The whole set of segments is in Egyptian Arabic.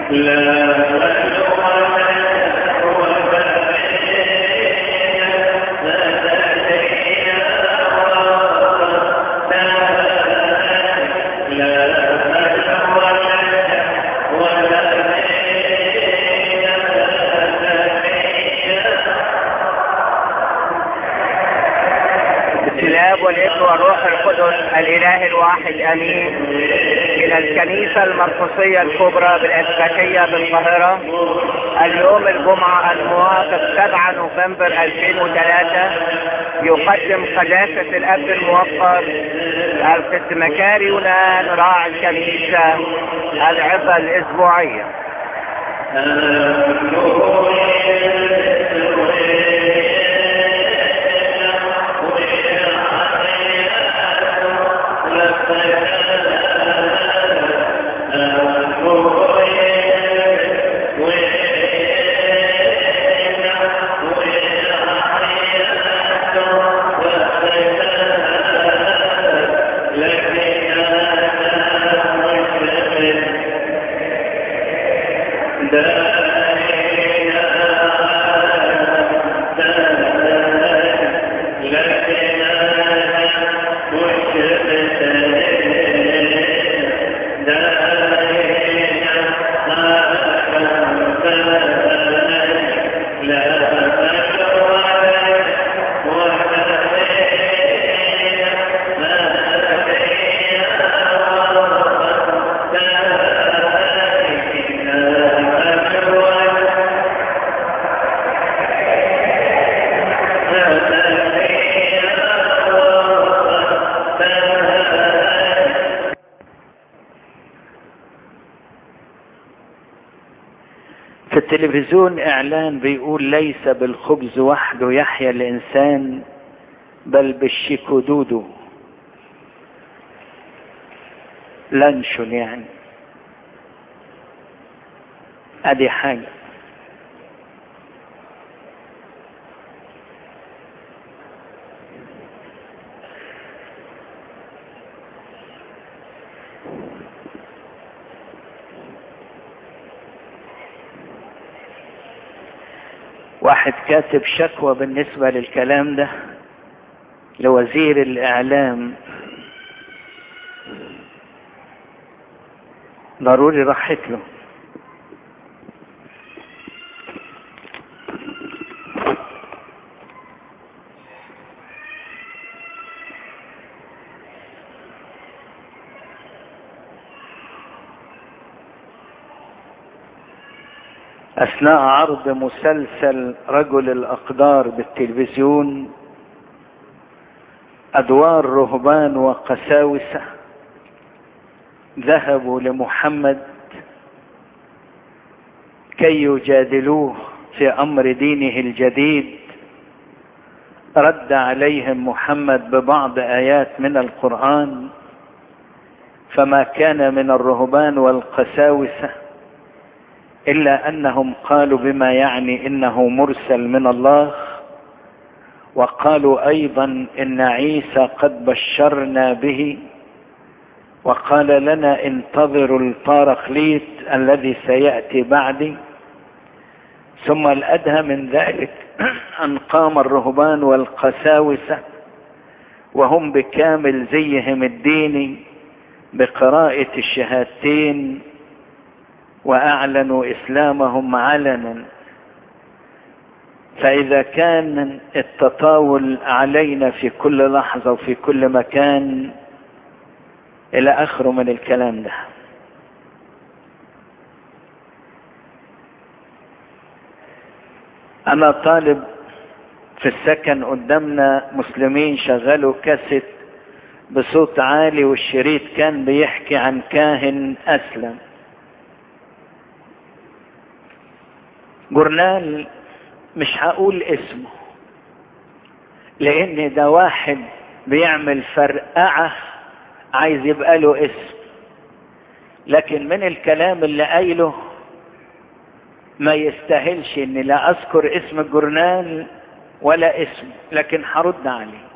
الاب والابن والروح القدس الاله الواحد امين الى الكنيسة المرقسية الكبرى بالاسباتية بالقاهرة اليوم الجمعة الموافق 7 نوفمبر 2003 يقدم قداسة الاب الموقر القسمكاري يونان راعي الكنيسة العظة الاسبوعية في التلفزيون اعلان بيقول ليس بالخبز وحده يحيا الانسان بل بالشيكودودو لانشون يعني ادي حاجة واحد كاتب شكوى بالنسبة للكلام ده لوزير الاعلام ضروري راحت له اثناء عرض مسلسل رجل الاقدار بالتلفزيون ادوار رهبان وقساوسة ذهبوا لمحمد كي يجادلوه في امر دينه الجديد رد عليهم محمد ببعض ايات من القرآن فما كان من الرهبان والقساوسه الا انهم قالوا بما يعني انه مرسل من الله وقالوا ايضا ان عيسى قد بشرنا به وقال لنا انتظروا البارخليت الذي سياتي بعدي ثم الادهى من ذلك ان قام الرهبان والقساوسه وهم بكامل زيهم الديني بقراءه الشهادتين واعلنوا اسلامهم علنا فاذا كان التطاول علينا في كل لحظة وفي كل مكان الى اخره من الكلام ده انا طالب في السكن قدامنا مسلمين شغلوا كاسيت بصوت عالي والشريط كان بيحكي عن كاهن اسلم جورنال مش هقول اسمه لان ده واحد بيعمل فرقعة عايز يبقى له اسم لكن من الكلام اللي قايله ما يستاهلش ان لا اذكر اسم الجورنال ولا اسمه لكن هرد عليه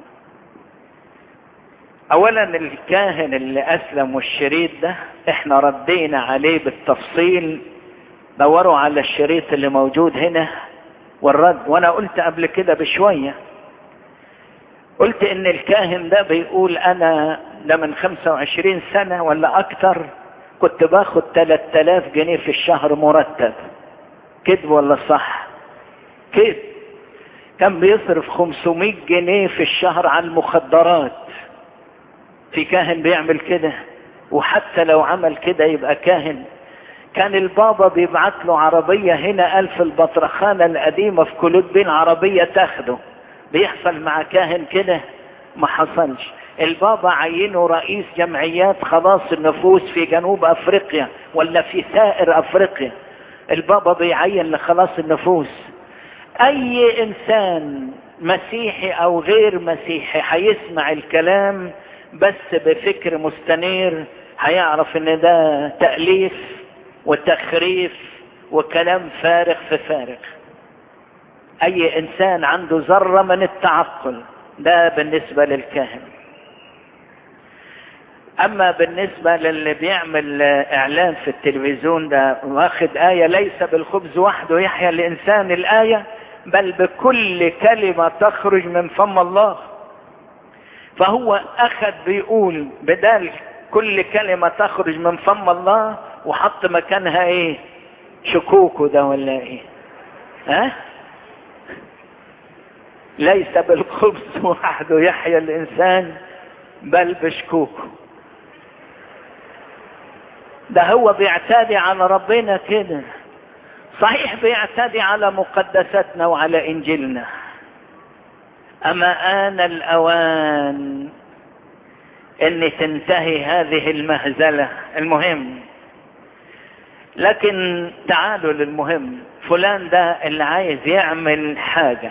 اولا الكاهن اللي اسلم والشريط ده احنا ردينا عليه بالتفصيل دوروا على الشريط اللي موجود هنا والرد وانا قلت قبل كده بشوية قلت ان الكاهن ده بيقول انا ده من 25 سنة ولا اكتر كنت باخد 3000 جنيه في الشهر مرتب كذب ولا صح كذب كان بيصرف 500 جنيه في الشهر على المخدرات في كاهن بيعمل كده وحتى لو عمل كده يبقى كاهن كان البابا بيبعت له عربية هنا ألف البطرخانة القديمة في كلود بين عربية تاخده بيحصل مع كاهن كده ما حصلش البابا عينه رئيس جمعيات خلاص النفوس في جنوب افريقيا ولا في سائر افريقيا البابا بيعين لخلاص النفوس اي انسان مسيحي او غير مسيحي هيسمع الكلام بس بفكر مستنير هيعرف ان ده تأليف وتخريف وكلام فارغ في فارغ اي انسان عنده ذرة من التعقل ده بالنسبة للكاهن اما بالنسبة للي بيعمل اعلان في التلفزيون ده واخد آية ليس بالخبز وحده يحيى الانسان الآية بل بكل كلمة تخرج من فم الله فهو اخذ بيقول بدال كل كلمة تخرج من فم الله وحط مكانها ايه شكوكه ده ولا ايه ها ليس بالخبز وحده يحيى الانسان بل بشكوكه ده هو بيعتدي على ربنا كده صحيح بيعتدي على مقدساتنا وعلى انجيلنا اما ان الاوان ان تنتهي هذه المهزلة المهم لكن تعالوا للمهم فلان ده اللي عايز يعمل حاجة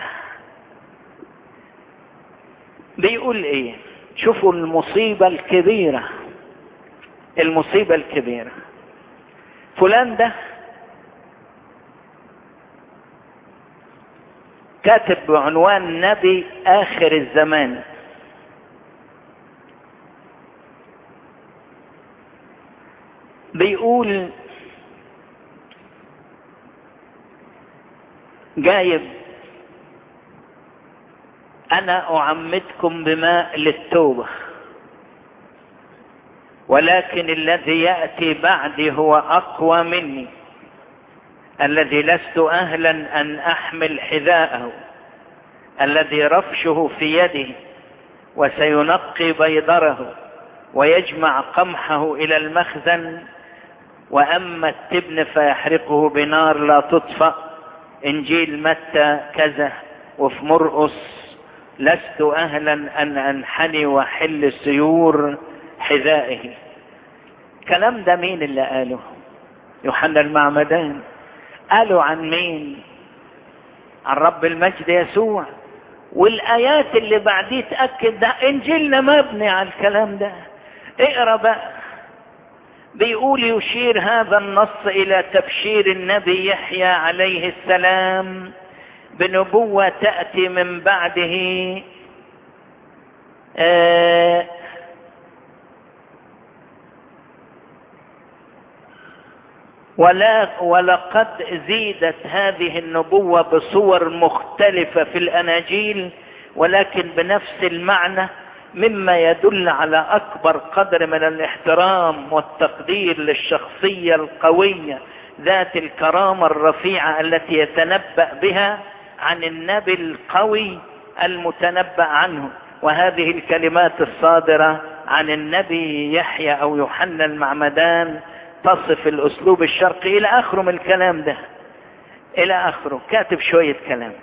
بيقول ايه شوفوا المصيبة الكبيرة المصيبة الكبيرة فلان ده كاتب بعنوان نبي اخر الزمان بيقول جايب انا اعمدكم بماء للتوبة ولكن الذي يأتي بعدي هو اقوى مني الذي لست اهلا ان احمل حذاءه الذي رفشه في يده وسينقي بيضره ويجمع قمحه الى المخزن واما التبن فيحرقه بنار لا تطفأ انجيل متى كذا وفي مرقس لست اهلا ان انحني واحل سيور حذائه كلام ده مين اللي قاله يوحنا المعمدان قالوا عن مين عن رب المجد يسوع والايات اللي بعديه تاكد ده انجيلنا مبني على الكلام ده اقرا بقى بيقول يشير هذا النص الى تبشير النبي يحيى عليه السلام بنبوة تأتي من بعده آه ولا ولقد زيدت هذه النبوة بصور مختلفة في الأناجيل ولكن بنفس المعنى مما يدل على أكبر قدر من الاحترام والتقدير للشخصية القوية ذات الكرامة الرفيعة التي يتنبأ بها عن النبي القوي المتنبأ عنه وهذه الكلمات الصادرة عن النبي يحيى أو يوحنا المعمدان تصف الأسلوب الشرقي إلى آخره من الكلام ده إلى آخره كاتب شوية كلام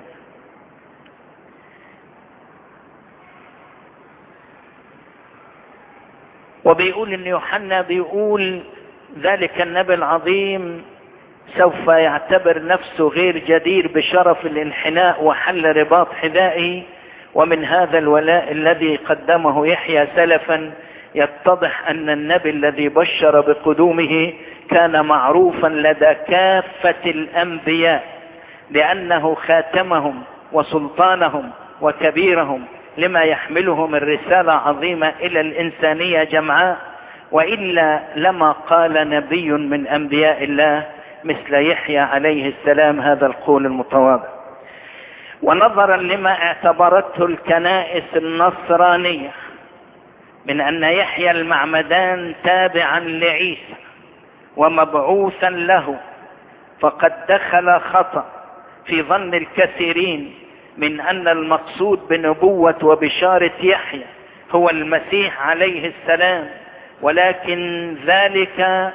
وبيقول ان يوحنا بيقول ذلك النبي العظيم سوف يعتبر نفسه غير جدير بشرف الانحناء وحل رباط حذائه ومن هذا الولاء الذي قدمه يحيى سلفا يتضح ان النبي الذي بشر بقدومه كان معروفا لدى كافة الانبياء لانه خاتمهم وسلطانهم وكبيرهم لما يحمله من رسالة عظيمة الى الانسانية جمعاء والا لما قال نبي من انبياء الله مثل يحيى عليه السلام هذا القول المتواضع ونظرا لما اعتبرته الكنائس النصرانية من ان يحيى المعمدان تابعا لعيسى ومبعوثا له فقد دخل خطأ في ظن الكثيرين من ان المقصود بنبوة وبشارة يحيى هو المسيح عليه السلام ولكن ذلك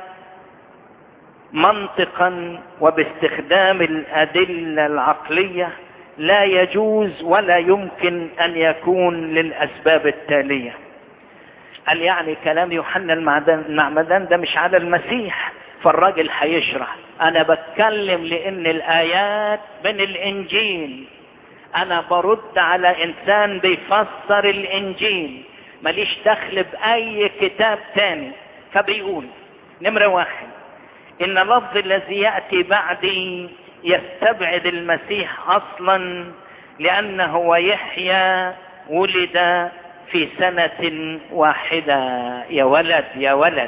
منطقا وباستخدام الادله العقليه لا يجوز ولا يمكن ان يكون للاسباب التاليه قال يعني كلام يوحنا المعمدان ده مش على المسيح فالراجل هيشرح انا بتكلم لان الايات من الانجيل انا برد على انسان بيفسر الانجيل ماليش دخل باي كتاب تاني فبيقول نمرة واحد ان اللفظ الذي يأتي بعدي يستبعد المسيح اصلا لانه ويحيى ولد في سنة واحدة يا ولد يا ولد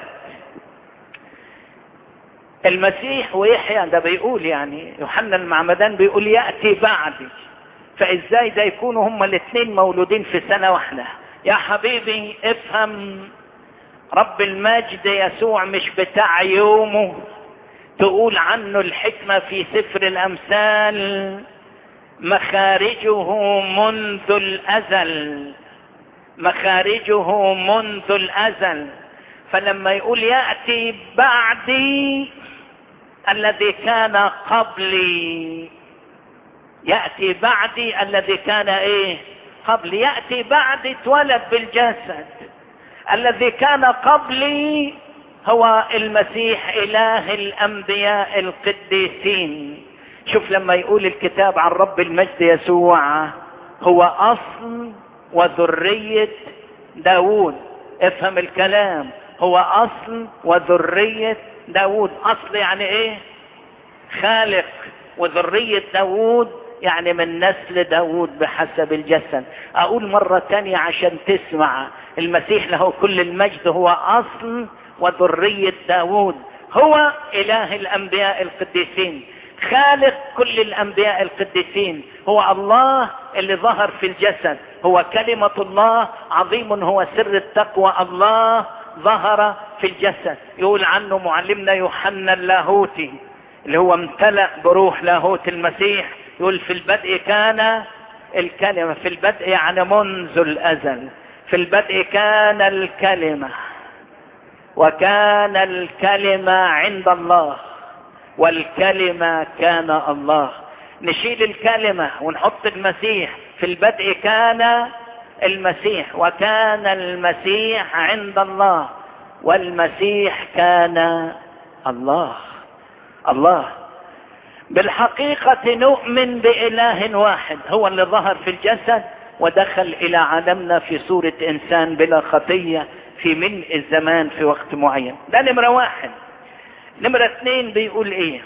المسيح ويحيى ده بيقول يعني يوحنا المعمدان بيقول يأتي بعدي فازاي ده يكونوا هما الاثنين مولودين في سنة واحدة يا حبيبي افهم رب المجد يسوع مش بتاع يومه تقول عنه الحكمة في سفر الأمثال مخارجه منذ الأزل مخارجه منذ الأزل فلما يقول يأتي بعدي الذي كان قبلي يأتي بعدي الذي كان ايه قبل يأتي بعد اتولد بالجسد الذي كان قبلي هو المسيح اله الانبياء القديسين شوف لما يقول الكتاب عن رب المجد يسوع هو اصل وذرية داود افهم الكلام هو اصل وذرية داود اصل يعني ايه خالق وذرية داود يعني من نسل داود بحسب الجسد اقول مرة تانية عشان تسمع المسيح له كل المجد هو اصل وذرية داود هو اله الانبياء القديسين خالق كل الانبياء القديسين هو الله اللي ظهر في الجسد هو كلمة الله عظيم هو سر التقوى الله ظهر في الجسد يقول عنه معلمنا يوحنا اللاهوتي اللي هو امتلأ بروح لاهوت المسيح يقول في البدء كان الكلمة في البدء يعني منذ الأزل في البدء كان الكلمة وكان الكلمة عند الله والكلمة كان الله نشيل الكلمة ونحط المسيح في البدء كان المسيح وكان المسيح عند الله والمسيح كان الله الله بالحقيقة نؤمن بإله واحد هو اللي ظهر في الجسد ودخل إلى عالمنا في صورة إنسان بلا خطية في ملء الزمان في وقت معين ده نمرة واحد نمرة اثنين بيقول ايه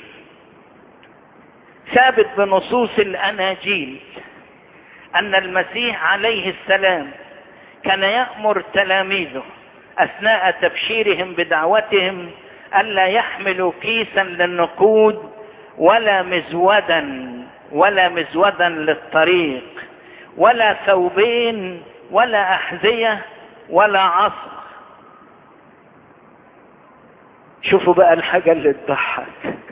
ثابت بنصوص الاناجيل ان المسيح عليه السلام كان يأمر تلاميذه اثناء تبشيرهم بدعوتهم الا يحملوا كيسا للنقود ولا مزودا ولا مزودا للطريق ولا ثوبين ولا احذية ولا عصا شوفوا بقى الحاجة اللي تضحك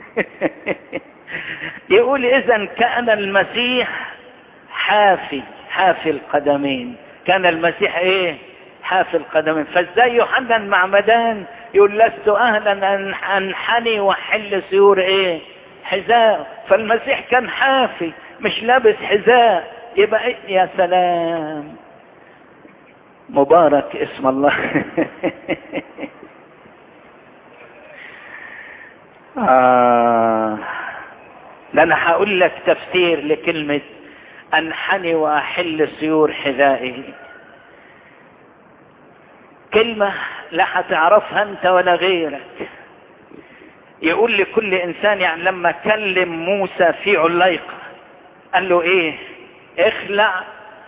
يقول اذا كان المسيح حافي حافي القدمين كان المسيح ايه حافي القدمين فازاي يوحنا المعمدان يقول لست اهلا ان انحني واحل سيور ايه حذاء فالمسيح كان حافي مش لابس حذاء يبقى إيه؟ يا سلام مبارك اسم الله آه. ده انا هقول لك تفسير لكلمة انحني واحل سيور حذائه كلمة لا هتعرفها انت ولا غيرك يقول لكل انسان يعني لما كلم موسى في عليقة قال له ايه اخلع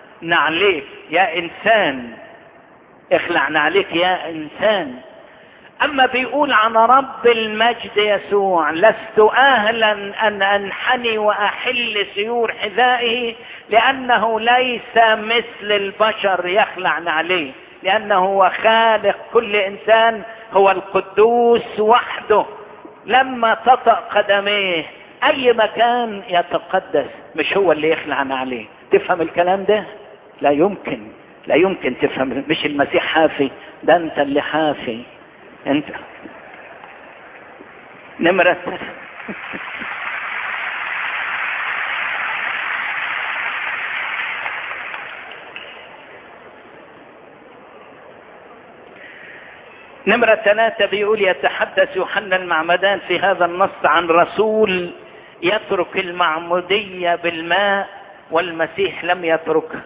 نعليك يا انسان اخلع نعليك يا انسان اما بيقول عن رب المجد يسوع لست اهلا ان انحني واحل سيور حذائه لانه ليس مثل البشر يخلع عليه لانه هو خالق كل انسان هو القدوس وحده لما تطأ قدميه اي مكان يتقدس مش هو اللي يخلع عليه تفهم الكلام ده لا يمكن لا يمكن تفهم مش المسيح حافي ده انت اللي حافي انت نمرة نمرة ثلاثة بيقول يتحدث يوحنا المعمدان في هذا النص عن رسول يترك المعمودية بالماء والمسيح لم يتركها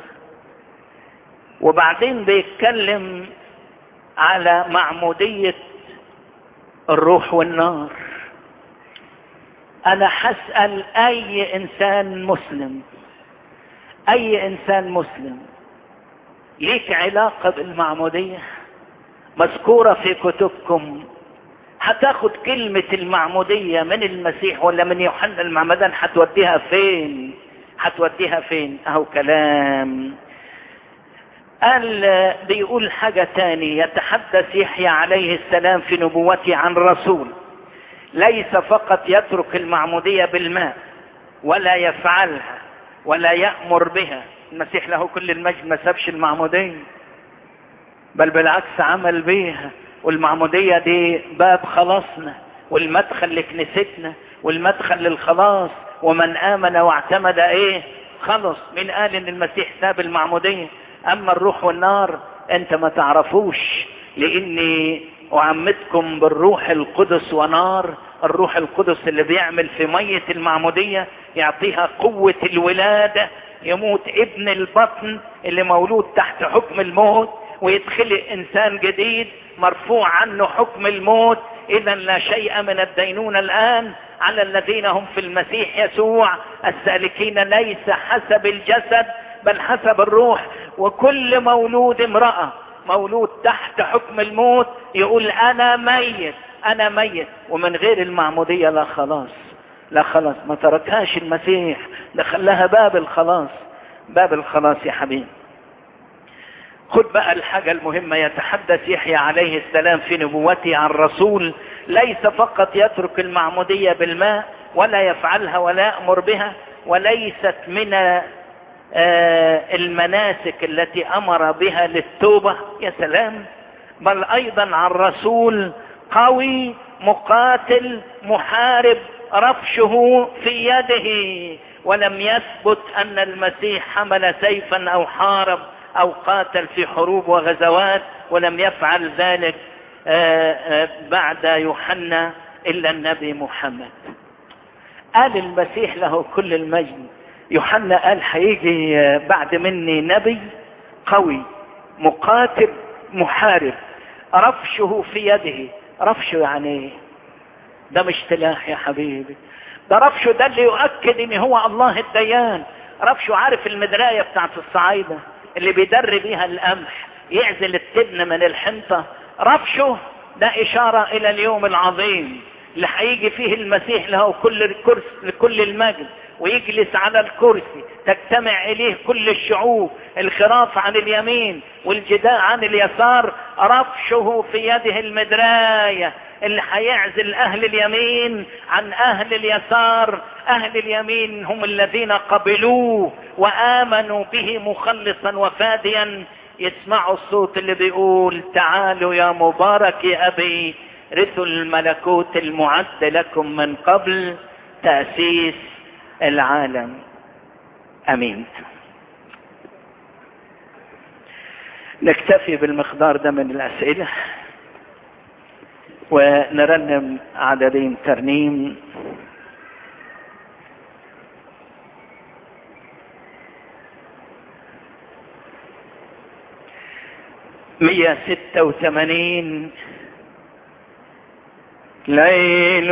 وبعدين بيتكلم على معمودية الروح والنار انا حسأل اي انسان مسلم اي انسان مسلم ليك علاقة بالمعمودية مذكورة في كتبكم هتاخد كلمة المعمودية من المسيح ولا من يوحنا المعمدان هتوديها فين هتوديها فين اهو كلام قال بيقول حاجة تاني يتحدث يحيى عليه السلام في نبوته عن رسول ليس فقط يترك المعمودية بالماء ولا يفعلها ولا يأمر بها المسيح له كل المجد ما سابش المعمودية بل بالعكس عمل بيها والمعمودية دي باب خلاصنا والمدخل لكنيستنا والمدخل للخلاص ومن آمن واعتمد ايه خلص من قال ان المسيح ساب المعمودية اما الروح والنار انت ما تعرفوش لاني اعمدكم بالروح القدس ونار الروح القدس اللي بيعمل في مية المعمودية يعطيها قوة الولادة يموت ابن البطن اللي مولود تحت حكم الموت ويدخل انسان جديد مرفوع عنه حكم الموت اذا لا شيء من الدينونة الان على الذين هم في المسيح يسوع السالكين ليس حسب الجسد بل حسب الروح وكل مولود امرأة مولود تحت حكم الموت يقول انا ميت انا ميت ومن غير المعمودية لا خلاص لا خلاص ما تركهاش المسيح دخلها باب الخلاص باب الخلاص يا حبيبي خد بقى الحاجة المهمة يتحدث يحيى عليه السلام في نبوته عن رسول ليس فقط يترك المعمودية بالماء ولا يفعلها ولا يأمر بها وليست من المناسك التي أمر بها للتوبة يا سلام بل أيضا عن رسول قوي مقاتل محارب رفشه في يده ولم يثبت أن المسيح حمل سيفا أو حارب او قاتل في حروب وغزوات ولم يفعل ذلك بعد يوحنا الا النبي محمد قال المسيح له كل المجد يوحنا قال هيجي بعد مني نبي قوي مقاتل محارب رفشه في يده رفشه يعني ده مش سلاح يا حبيبي ده رفشه ده اللي يؤكد ان هو الله الديان رفشه عارف المدرايه بتاعت الصعايده اللي بيدر بيها القمح يعزل التبن من الحنطة رفشه ده إشارة إلى اليوم العظيم اللي هيجي فيه المسيح له كل الكرسي لكل المجد ويجلس على الكرسي تجتمع إليه كل الشعوب الخراف عن اليمين والجداء عن اليسار رفشه في يده المدراية اللي هيعزل أهل اليمين عن أهل اليسار أهل اليمين هم الذين قبلوه وآمنوا به مخلصا وفاديا يسمعوا الصوت اللي بيقول تعالوا يا مبارك يا أبي رثوا الملكوت المعد لكم من قبل تأسيس العالم أمين نكتفي بالمقدار ده من الأسئلة ونرنم عددين ترنيم مية ستة وثمانين ليل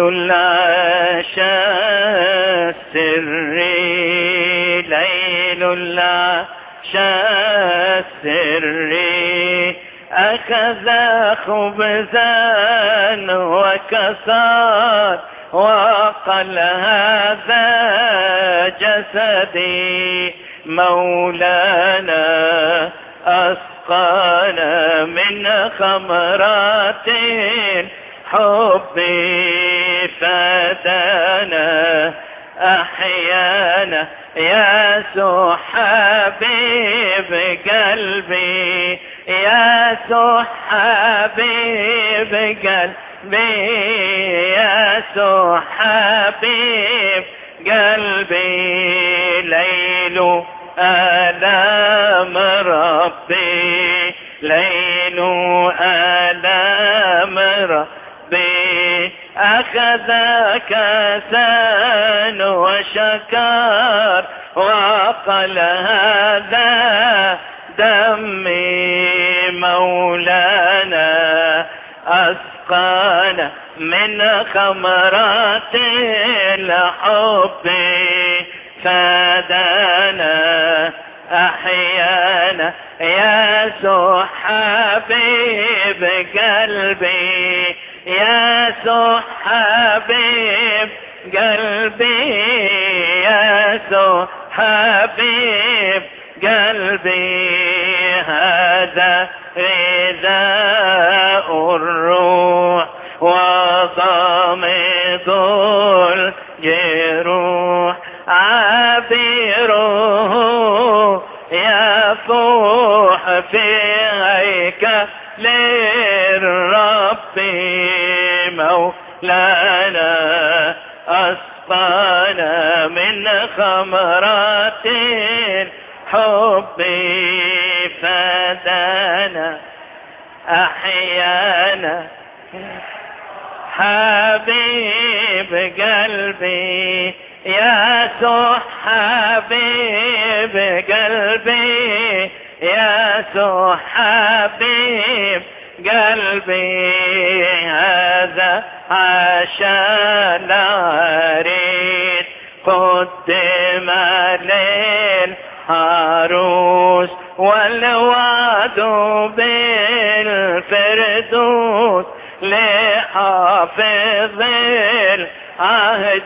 العشاء السري ليل العشاء السري أخذ خبزا وكسر وقال هذا جسدي مولانا أسقانا من خمرات حبي فدانا أحيانا يا حبيب قلبي يا حبيب قلبي يا حبيب قلبي ليل آلام ربي ليل آلام ربي أخذ كاسا وشكر وقال هذا دمي مولانا أسقانا من خمرات الحب فدانا أحيانا يا حبيب قلبي يا حبيب قلبي يا حبيب قلبي هذا غذاء الروح وضامد الجروح عبيره يفوح في هيكل الرب مولانا أسقانا من خمرات الحب فدانا أحيانا حبيب قلبي يا سوح حبيب قلبي يا سوح حبيب قلبي هذا عشان عريس قدم ليل عروس والوعد بالفردوس لحافظ العهد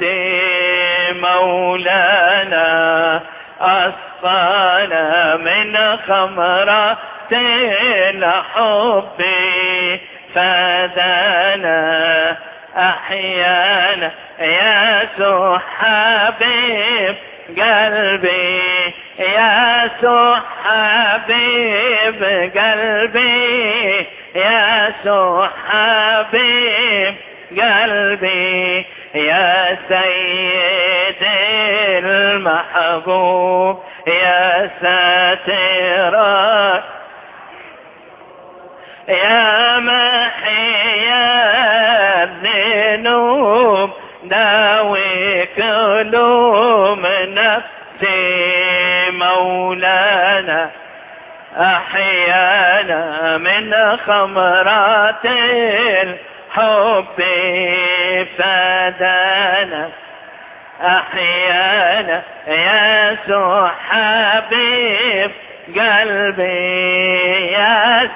مولانا أسقانا من خمرة الحب فدانا أحيانا يا حبيب قلبي يا حبيب قلبي يا حبيب قلبي يا سيد المحبوب يا ساتر يا محيا الذنوب داوي كلوم نفسي مولانا أحيانا من خمرات الحب فدانا أحيانا يا حبيب قلبي يا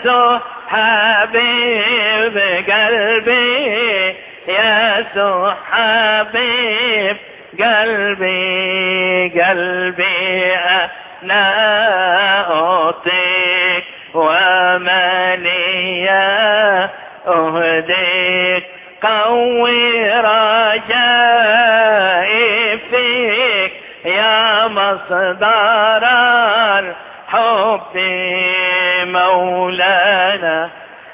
حبيب قلبي يا حبيب قلبي قلبي أنا أعطيك ومنيا أهديك قوي رجائي فيك يا مصدر الحب مولانا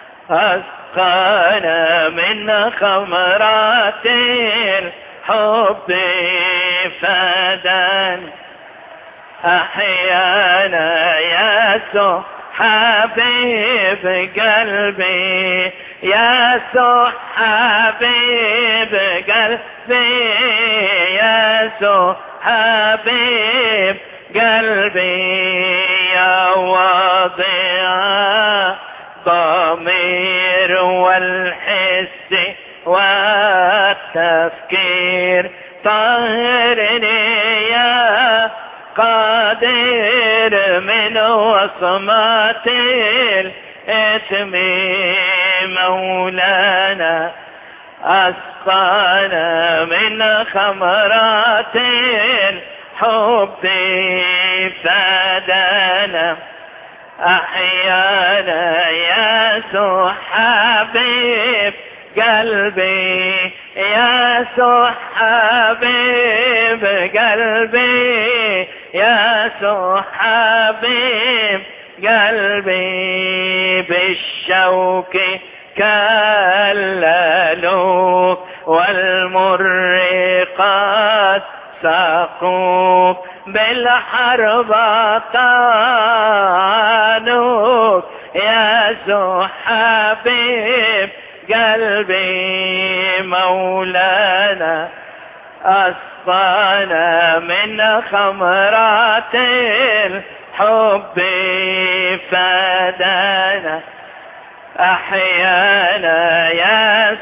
أسقانا من خمرات الحب فدان أحيانا يا حبيب قلبي يا حبيب قلبي يا حبيب قلبي يا واضع ضمير والحس والتفكير طهرني يا قادر من وصمات إثمي مولانا أسقانا من خمرات الحب فدانا أحيانا يا حبيب قلبي يا حبيب قلبي يا حبيب قلبي بالشوك كللوك والمرقات ساقوك بالحرب طانوك يا حبيب قلبي مولانا أسقانا من خمرات الحب فدانا أحيانا يا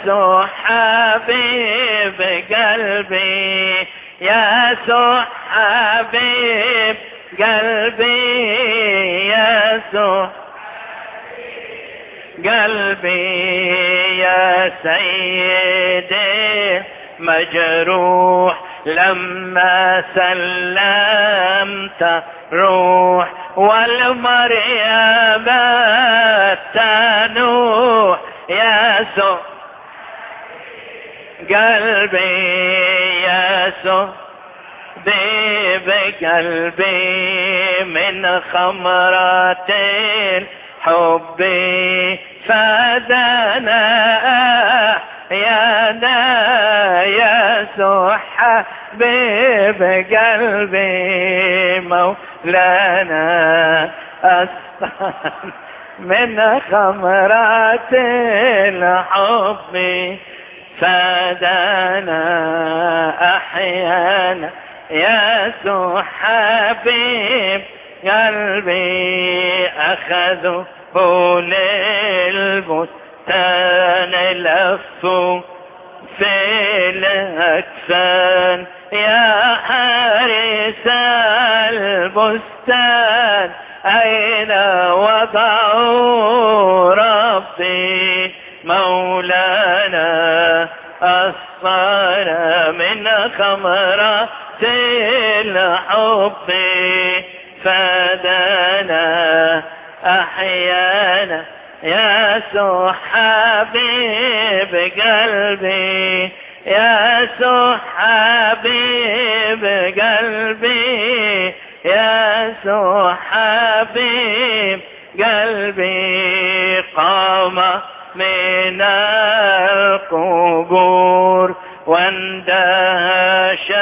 حبيب قلبي يا حبيب قلبي يا قلبي يا سيدي مجروح لما سلمت روح والمريم تنوح يا سو قلبي يا سو بقلبي من خمرة الحب فدنا يا دا يا سح بقلبي مولانا أسطان من خمرات الحب فدانا أحيانا يا حبيب قلبي أخذوا للبستان لفوا في الأكفان يا حارس البستان أين وضعوا ربي مولانا أصفر من خمرة الحب فدانا أحيانا يا حبيب قلبي يا حبيب قلبي يا حبيب قلبي قام من القبور واندهش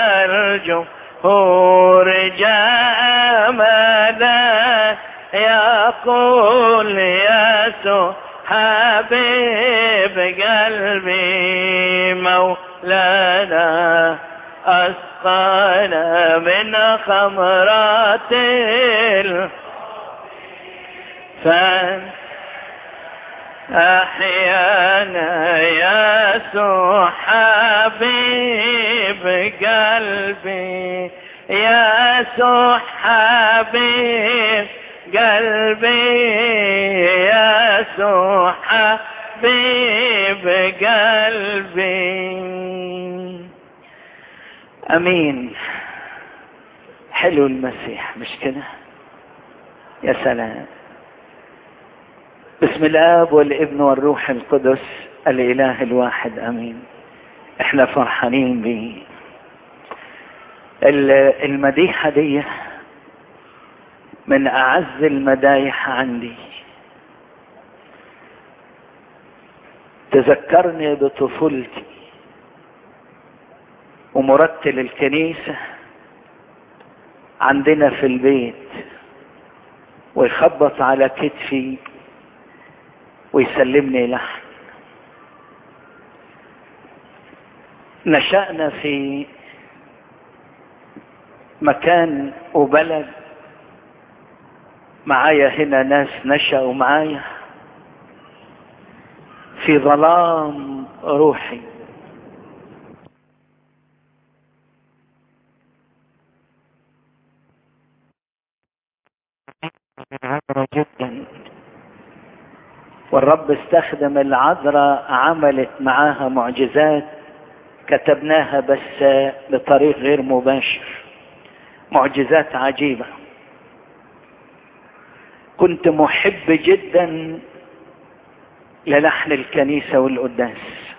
الجمهور جاء ملاك يقول يا حبيب قلبي مولانا أسقانا من خمرات الفن أحيانا يا حبيب قلبي يا حبيب قلبي يا حبيب قلبي امين حلو المسيح مش كده يا سلام بسم الاب والابن والروح القدس الاله الواحد امين احنا فرحانين بيه المديحه دي من اعز المدايح عندي تذكرني بطفولتي ومرتل الكنيسة عندنا في البيت ويخبط على كتفي ويسلمني لحن نشأنا في مكان وبلد معايا هنا ناس نشأوا معايا في ظلام روحي عبرة جدا والرب استخدم العذراء عملت معاها معجزات كتبناها بس بطريق غير مباشر معجزات عجيبة كنت محب جدا للحن الكنيسة والقداس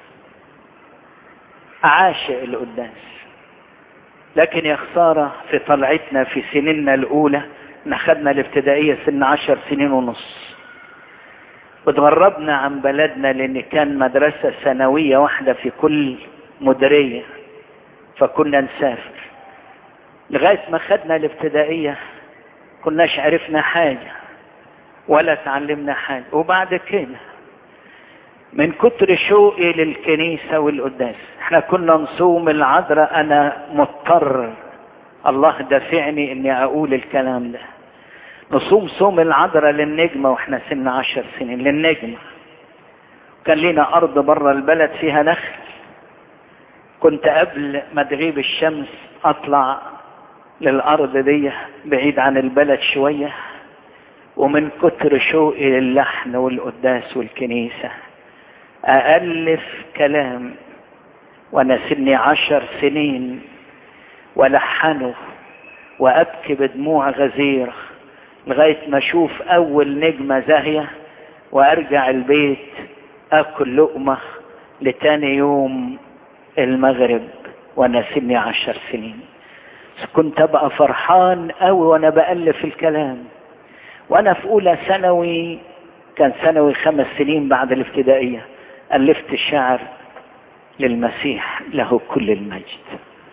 عاشق القداس لكن يا خسارة في طلعتنا في سنيننا الأولى نخدنا الابتدائية سن عشر سنين ونص وتغربنا عن بلدنا لأن كان مدرسة ثانوية واحدة في كل مديرية فكنا نسافر لغاية ما خدنا الابتدائية كناش عرفنا حاجة ولا تعلمنا حاجة وبعد كده من كتر شوقي للكنيسة والقداس احنا كنا نصوم العذراء انا مضطر الله دافعني اني اقول الكلام ده نصوم صوم العذراء للنجمة واحنا سن عشر سنين للنجمة كان لنا ارض بره البلد فيها نخل كنت قبل ما تغيب الشمس اطلع للارض دي بعيد عن البلد شوية ومن كتر شوقي للحن والقداس والكنيسة أألف كلام وأنا سني عشر سنين ولحنه وأبكي بدموع غزيرة لغاية ما أشوف أول نجمة زاهية وأرجع البيت أكل لقمة لتاني يوم المغرب وأنا سني عشر سنين كنت أبقى فرحان أوي وأنا بألف الكلام وأنا في أولى ثانوي كان ثانوي خمس سنين بعد الابتدائية ألفت الشعر للمسيح له كل المجد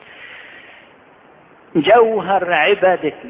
جوهر عبادتنا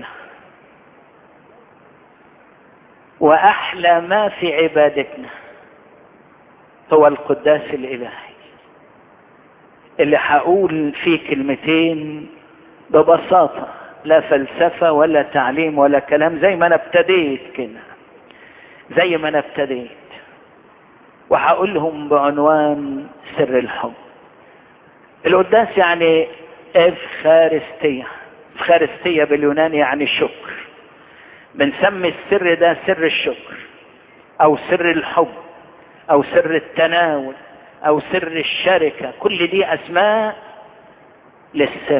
وأحلى ما في عبادتنا هو القداس الإلهي اللي هقول فيه كلمتين ببساطة لا فلسفة ولا تعليم ولا كلام زي ما أنا ابتديت كده زي ما أنا ابتديت وهقولهم بعنوان سر الحب القداس يعني افخارستية افخارستية باليوناني يعني الشكر بنسمي السر ده سر الشكر او سر الحب او سر التناول او سر الشركة كل دي اسماء للسر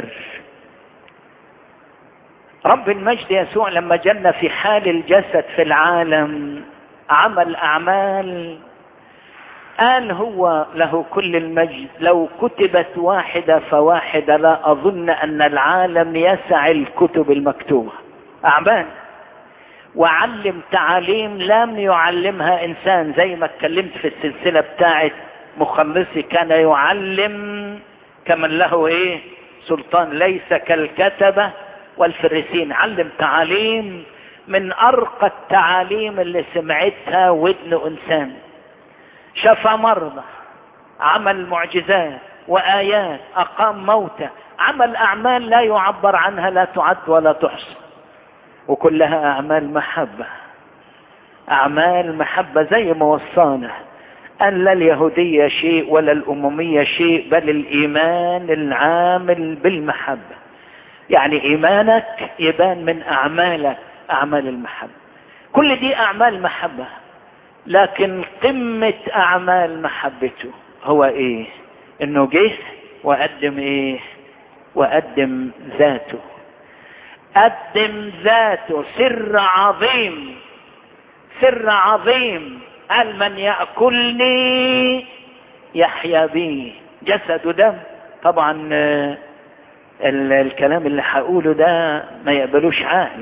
رب المجد يسوع لما جن في حال الجسد في العالم عمل اعمال قال هو له كل المجد لو كتبت واحدة فواحدة لا أظن أن العالم يسع الكتب المكتوبة أعمال وعلم تعاليم لم يعلمها إنسان زي ما اتكلمت في السلسلة بتاعت مخلصي كان يعلم كمن له إيه سلطان ليس كالكتبة والفريسين علم تعاليم من أرقى التعاليم اللي سمعتها ودن إنسان شفى مرضى عمل معجزات وآيات أقام موتى عمل أعمال لا يعبر عنها لا تعد ولا تحصى وكلها أعمال محبة أعمال محبة زي ما وصانا أن لا اليهودية شيء ولا الأممية شيء بل الإيمان العامل بالمحبة يعني إيمانك يبان من أعمالك أعمال المحبة كل دي أعمال محبة لكن قمة أعمال محبته هو إيه إنه جه وقدم إيه وقدم ذاته قدم ذاته سر عظيم سر عظيم قال من يأكلني يحيا بي جسد ودم طبعا الكلام اللي هقوله ده ما يقبلوش عقل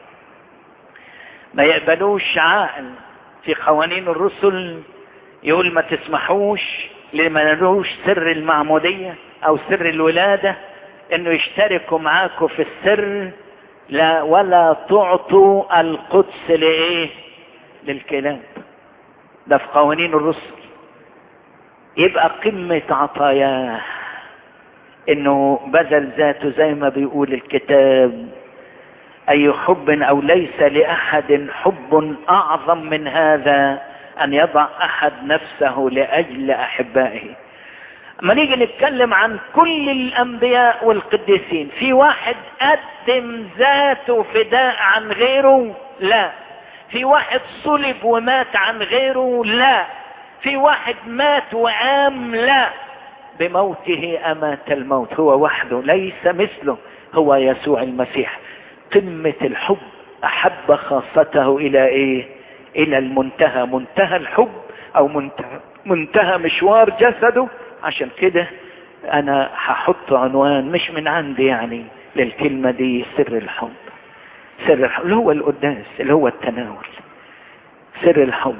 ما يقبلوش عقل في قوانين الرسل يقول ما تسمحوش لما نلوش سر المعمودية او سر الولادة انه يشتركوا معاكم في السر لا ولا تعطوا القدس لايه للكلاب ده في قوانين الرسل يبقى قمة عطاياه انه بذل ذاته زي ما بيقول الكتاب اي حب او ليس لاحد حب اعظم من هذا ان يضع احد نفسه لاجل احبائه اما نيجي نتكلم عن كل الانبياء والقديسين في واحد قدم ذاته فداء عن غيره لا في واحد صلب ومات عن غيره لا في واحد مات وقام لا بموته امات الموت هو وحده ليس مثله هو يسوع المسيح قمة الحب احب خاصته الى ايه الى المنتهى منتهى الحب او منتهى, منتهى مشوار جسده عشان كده انا هحط عنوان مش من عندي يعني للكلمة دي سر الحب سر الحب اللي هو القداس اللي هو التناول سر الحب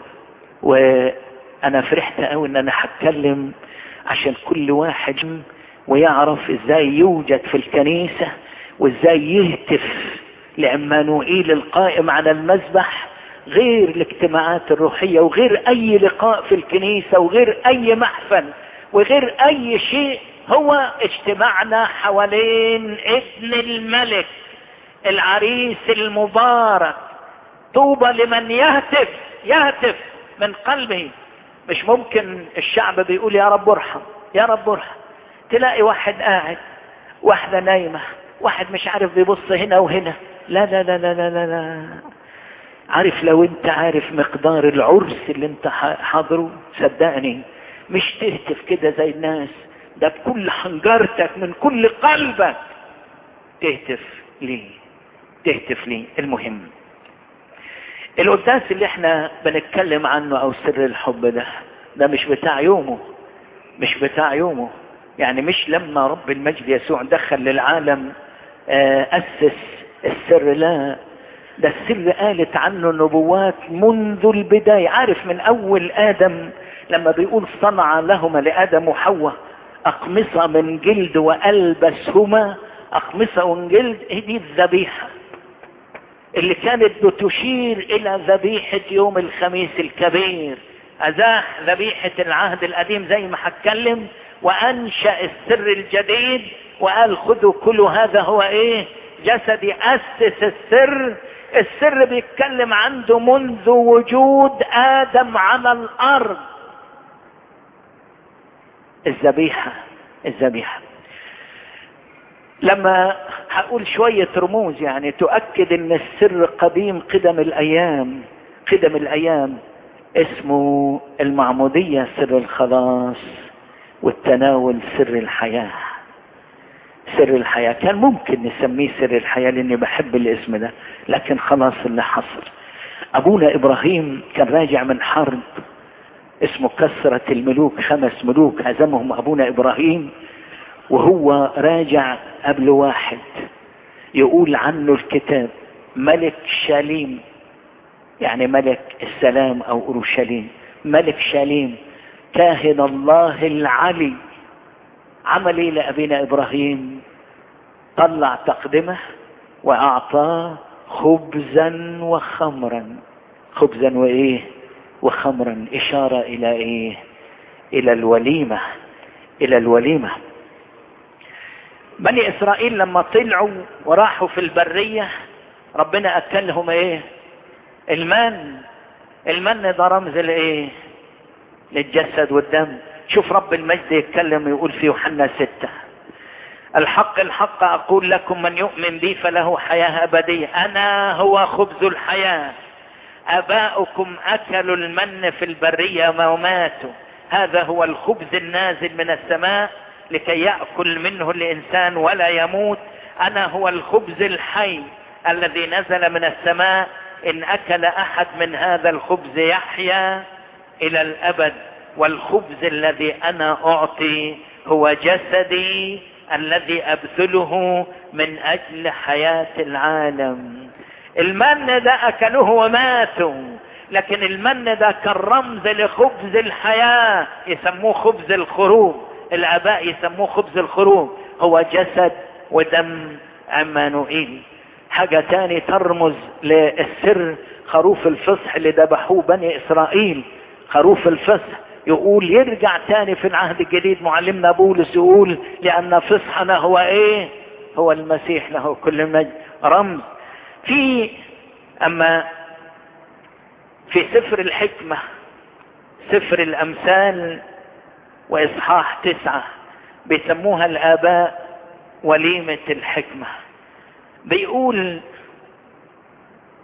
وانا فرحت قوي ان انا هتكلم عشان كل واحد ويعرف ازاي يوجد في الكنيسة وازاي يهتف لعمانوئيل القائم على المذبح غير الاجتماعات الروحية وغير اي لقاء في الكنيسة وغير اي محفل وغير اي شيء هو اجتماعنا حوالين ابن الملك العريس المبارك طوبى لمن يهتف يهتف من قلبه مش ممكن الشعب بيقول يا رب ارحم يا رب ارحم تلاقي واحد قاعد واحدة نايمة واحد مش عارف بيبص هنا وهنا لا لا لا لا لا لا, لا. عارف لو انت عارف مقدار العرس اللي انت حاضره صدقني مش تهتف كده زي الناس ده بكل حنجرتك من كل قلبك تهتف ليه تهتف ليه المهم القداس اللي احنا بنتكلم عنه او سر الحب ده ده مش بتاع يومه مش بتاع يومه يعني مش لما رب المجد يسوع دخل للعالم اسس السر لا ده السر قالت عنه النبوات منذ البداية عارف من اول ادم لما بيقول صنع لهما لادم وحواء اقمصة من جلد والبسهما اقمصة من جلد دي الذبيحة اللي كانت بتشير الى ذبيحة يوم الخميس الكبير ازاح ذبيحة العهد القديم زي ما هتكلم وانشأ السر الجديد وقال خذوا كل هذا هو ايه جسدي اسس السر السر بيتكلم عنده منذ وجود ادم على الارض الذبيحة الذبيحة لما هقول شوية رموز يعني تؤكد ان السر قديم قدم الايام قدم الايام اسمه المعمودية سر الخلاص والتناول سر الحياة سر الحياة كان ممكن نسميه سر الحياة لاني بحب الاسم ده لكن خلاص اللي حصل ابونا ابراهيم كان راجع من حرب اسمه كسرة الملوك خمس ملوك هزمهم ابونا ابراهيم وهو راجع قبل واحد يقول عنه الكتاب ملك شاليم يعني ملك السلام او اورشليم ملك شاليم كاهن الله العلي عمل ايه لابينا ابراهيم طلع تقدمه واعطاه خبزا وخمرا خبزا وايه وخمرا اشاره الى ايه الى الوليمه الى الوليمه بني اسرائيل لما طلعوا وراحوا في البريه ربنا اكلهم ايه المن المن ده رمز لايه للجسد والدم شوف رب المجد يتكلم ويقول في يوحنا ستة الحق الحق أقول لكم من يؤمن بي فله حياة أبدية أنا هو خبز الحياة أباؤكم أكلوا المن في البرية وماتوا هذا هو الخبز النازل من السماء لكي يأكل منه الإنسان ولا يموت أنا هو الخبز الحي الذي نزل من السماء إن أكل أحد من هذا الخبز يحيا إلى الأبد والخبز الذي أنا أعطي هو جسدي الذي أبذله من أجل حياة العالم المن ده أكلوه وماتوا لكن المن ده كان رمز لخبز الحياة يسموه خبز الخروج الآباء يسموه خبز الخروج هو جسد ودم عمانوئيل حاجة تاني ترمز للسر خروف الفصح اللي ذبحوه بني إسرائيل خروف الفصح يقول يرجع تاني في العهد الجديد معلمنا بولس يقول لأن فصحنا هو إيه هو المسيح له كل مجد رمز في أما في سفر الحكمة سفر الأمثال وإصحاح تسعة بيسموها الآباء وليمة الحكمة بيقول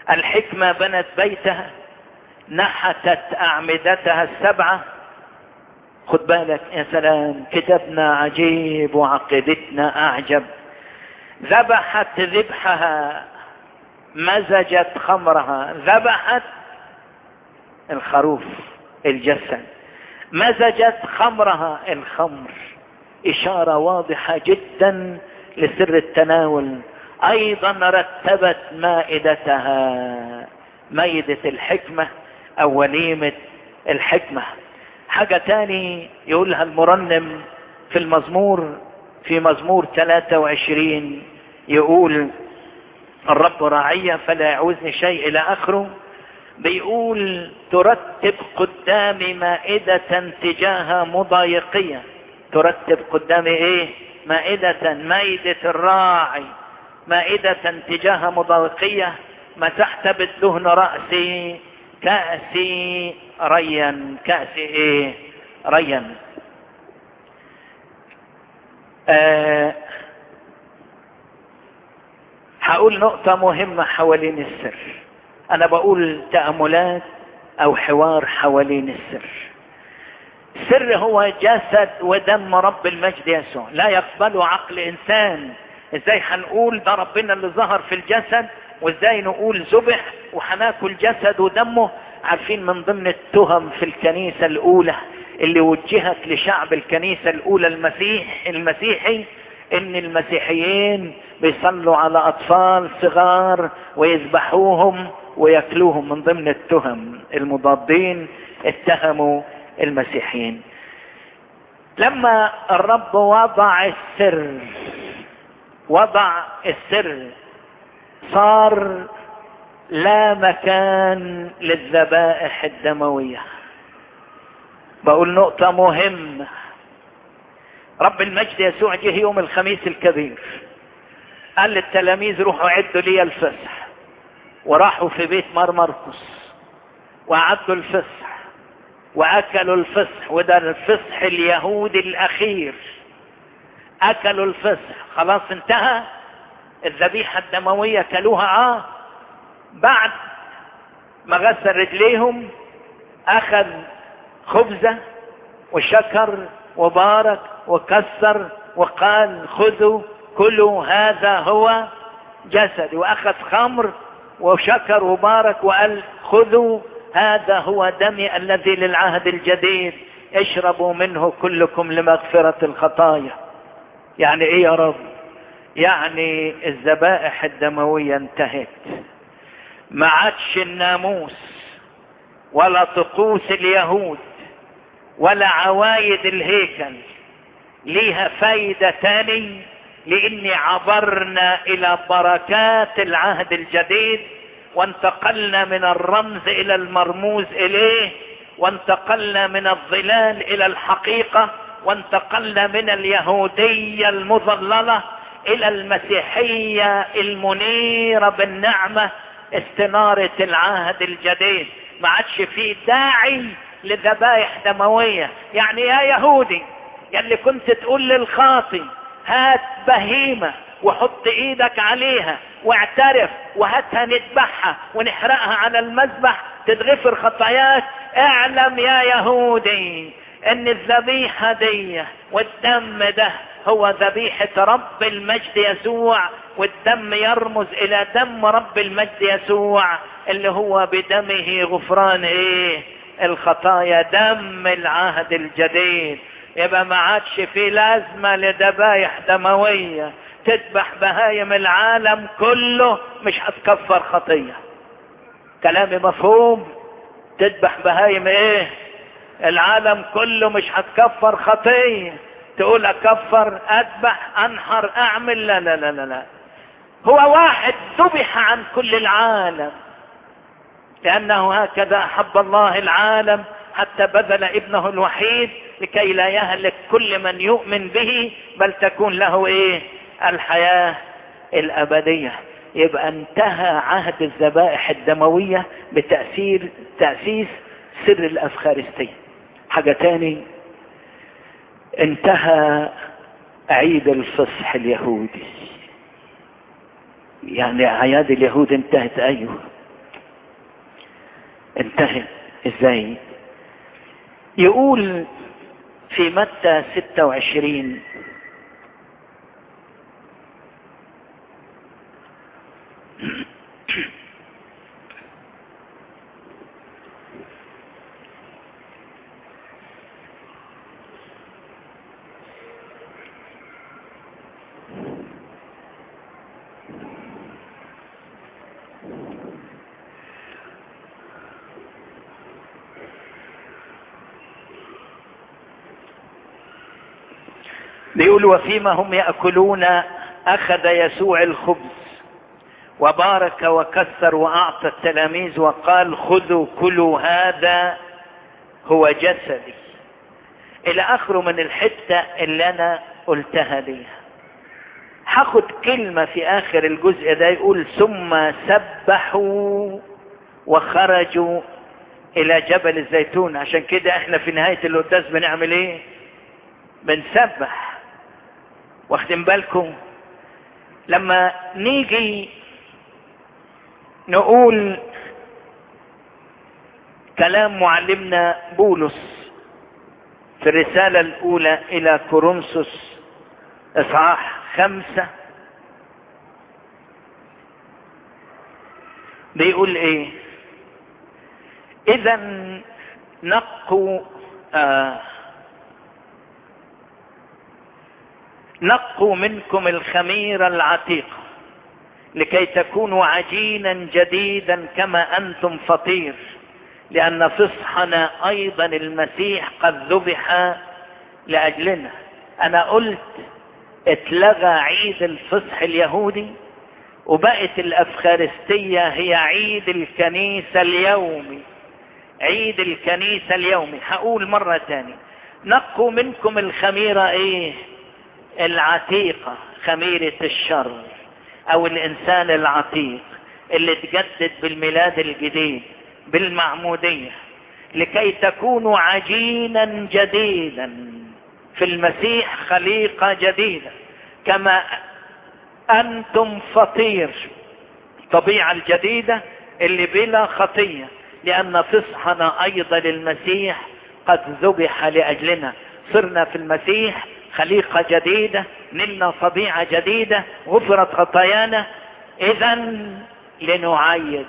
الحكمة بنت بيتها نحتت أعمدتها السبعة خد بالك يا سلام كتابنا عجيب وعقيدتنا أعجب ذبحت ذبحها مزجت خمرها ذبحت الخروف الجسد مزجت خمرها الخمر إشارة واضحة جدا لسر التناول أيضا رتبت مائدتها مائدة الحكمة أو وليمة الحكمة حاجة تاني يقولها المرنم في المزمور في مزمور 23 يقول الرب راعية فلا يعوزني شيء إلى آخره بيقول ترتب قدامي مائدة تجاه مضايقية ترتب قدامي ايه مائدة مائدة الراعي مائدة تجاه مضايقية مسحت بالدهن رأسي كأسي ريا كأسي ايه ريا آه هقول نقطة مهمة حوالين السر انا بقول تأملات او حوار حوالين السر السر هو جسد ودم رب المجد يسوع لا يقبله عقل انسان ازاي هنقول ده ربنا اللي ظهر في الجسد وازاي نقول ذبح وهناكل جسد ودمه عارفين من ضمن التهم في الكنيسة الاولى اللي وجهت لشعب الكنيسة الاولى المسيح المسيحي ان المسيحيين بيصلوا على اطفال صغار ويذبحوهم وياكلوهم من ضمن التهم المضادين اتهموا المسيحيين لما الرب وضع السر وضع السر صار لا مكان للذبائح الدموية بقول نقطة مهمة رب المجد يسوع جه يوم الخميس الكبير قال للتلاميذ روحوا عدوا لي الفسح وراحوا في بيت مرمرقس وعدوا الفسح واكلوا الفسح وده الفسح اليهودي الاخير اكلوا الفسح خلاص انتهى الذبيحة الدموية كلوها اه بعد ما غسل رجليهم اخذ خبزة وشكر وبارك وكسر وقال خذوا كلوا هذا هو جسدي واخذ خمر وشكر وبارك وقال خذوا هذا هو دمي الذي للعهد الجديد اشربوا منه كلكم لمغفرة الخطايا يعني ايه يا رب يعني الذبائح الدموية انتهت ما عادش الناموس ولا طقوس اليهود ولا عوايد الهيكل ليها فايدة تاني لاني عبرنا الى بركات العهد الجديد وانتقلنا من الرمز الى المرموز اليه وانتقلنا من الظلال الى الحقيقة وانتقلنا من اليهودية المضللة الى المسيحية المنيرة بالنعمة استنارة العهد الجديد ما عادش فيه داعي لذبائح دموية يعني يا يهودي يلي كنت تقول للخاطي هات بهيمة وحط ايدك عليها واعترف وهاتها نذبحها ونحرقها على المذبح تتغفر خطاياك اعلم يا يهودي ان الذبيحة دي والدم ده هو ذبيحة رب المجد يسوع والدم يرمز الى دم رب المجد يسوع اللي هو بدمه غفران ايه الخطايا دم العهد الجديد يبقى ما عادش في لازمة لذبايح دموية تذبح بهايم العالم كله مش هتكفر خطية كلامي مفهوم تذبح بهايم ايه العالم كله مش هتكفر خطية تقول اكفر اذبح انحر اعمل لا لا لا لا, لا. هو واحد ذبح عن كل العالم لانه هكذا احب الله العالم حتى بذل ابنه الوحيد لكي لا يهلك كل من يؤمن به بل تكون له ايه الحياة الابدية يبقى انتهى عهد الذبائح الدموية بتأثير تأسيس سر الافخارستية حاجة تاني انتهى عيد الفصح اليهودي يعني اعياد اليهود انتهت ايوه انتهت ازاي يقول في متى 26 بيقول وفيما هم يأكلون أخذ يسوع الخبز وبارك وكسر وأعطى التلاميذ وقال خذوا كلوا هذا هو جسدي إلى آخره من الحتة اللي أنا قلتها دي هاخد كلمة في آخر الجزء ده يقول ثم سبحوا وخرجوا إلى جبل الزيتون عشان كده احنا في نهاية القداس بنعمل ايه بنسبح واخدين بالكم لما نيجي نقول كلام معلمنا بولس في الرسالة الأولى إلى كورنثوس إصحاح خمسة بيقول إيه إذا نقوا آه نقوا منكم الخمير العتيقة لكي تكونوا عجينا جديدا كما أنتم فطير لأن فصحنا أيضا المسيح قد ذبح لأجلنا أنا قلت اتلغى عيد الفصح اليهودي وبقت الأفخارستية هي عيد الكنيسة اليومي عيد الكنيسة اليومي هقول مرة تاني نقوا منكم الخميرة ايه العتيقة خميرة الشر او الانسان العتيق اللي تجدد بالميلاد الجديد بالمعمودية لكي تكونوا عجينا جديدا في المسيح خليقة جديدة كما انتم فطير الطبيعة الجديدة اللي بلا خطية لان فصحنا ايضا للمسيح قد ذبح لاجلنا صرنا في المسيح خليقة جديدة نلنا طبيعة جديدة غفرت خطايانا اذا لنعيد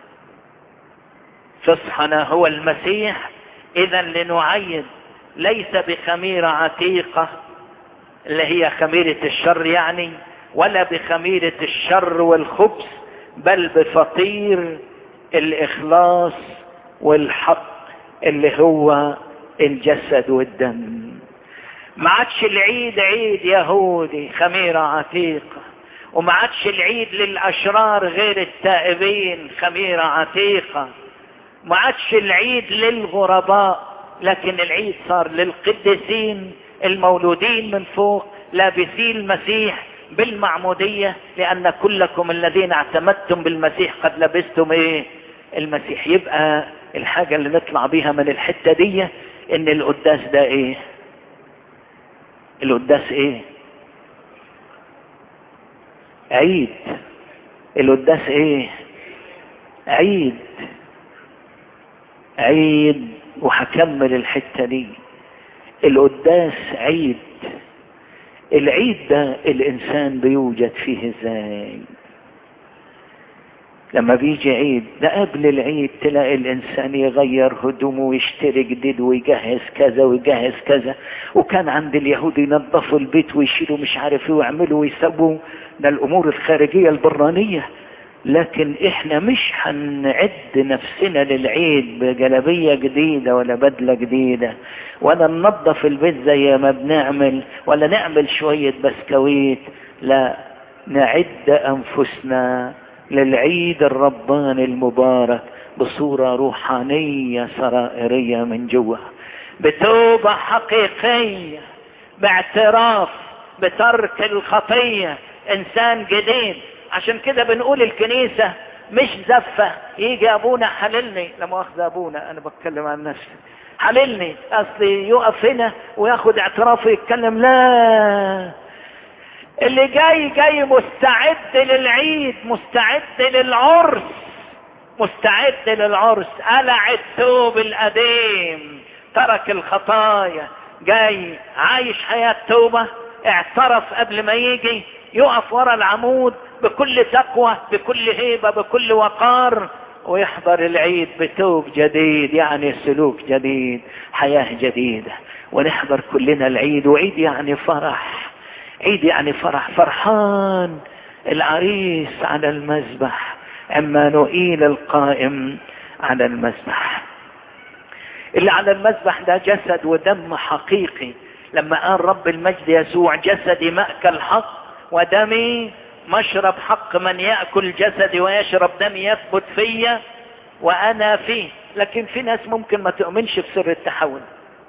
فصحنا هو المسيح اذا لنعيد ليس بخميرة عتيقة اللي هي خميرة الشر يعني ولا بخميرة الشر والخبث بل بفطير الاخلاص والحق اللي هو الجسد والدم ما عادش العيد عيد يهودي خميرة عتيقة وما عادش العيد للأشرار غير التائبين خميرة عتيقة ما عادش العيد للغرباء لكن العيد صار للقديسين المولودين من فوق لابسي المسيح بالمعمودية لأن كلكم الذين اعتمدتم بالمسيح قد لبستم ايه المسيح يبقى الحاجة اللي نطلع بيها من الحتة دي ان القداس ده ايه القداس ايه عيد القداس ايه عيد عيد وهكمل الحتة دي القداس عيد العيد ده الانسان بيوجد فيه ازاي لما بيجي عيد ده قبل العيد تلاقي الانسان يغير هدومه ويشتري جديد ويجهز كذا ويجهز كذا وكان عند اليهود ينظفوا البيت ويشيلوا مش عارف ايه ويعملوا ويسووا ده الامور الخارجية البرانية لكن احنا مش هنعد نفسنا للعيد بجلبية جديدة ولا بدلة جديدة ولا ننظف البيت زي ما بنعمل ولا نعمل شوية بسكويت لا نعد انفسنا للعيد الرباني المبارك بصورة روحانية سرائرية من جوا بتوبة حقيقية باعتراف بترك الخطية انسان جديد عشان كده بنقول الكنيسة مش زفة يجي ابونا حللني لا مؤاخذة ابونا انا بتكلم عن نفسي حللني اصلي يقف هنا وياخد اعتراف ويتكلم لا اللي جاي جاي مستعد للعيد مستعد للعرس مستعد للعرس قلع الثوب القديم ترك الخطايا جاي عايش حياة توبة اعترف قبل ما يجي يقف ورا العمود بكل تقوى بكل هيبة بكل وقار ويحضر العيد بتوب جديد يعني سلوك جديد حياة جديدة ونحضر كلنا العيد وعيد يعني فرح عيد يعني فرح فرحان العريس على المذبح عمانوئيل القائم على المذبح اللي على المذبح ده جسد ودم حقيقي لما قال رب المجد يسوع جسدي مأكل حق ودمي مشرب حق من يأكل جسدي ويشرب دمي يثبت فيا وأنا فيه لكن في ناس ممكن ما تؤمنش بسر التحول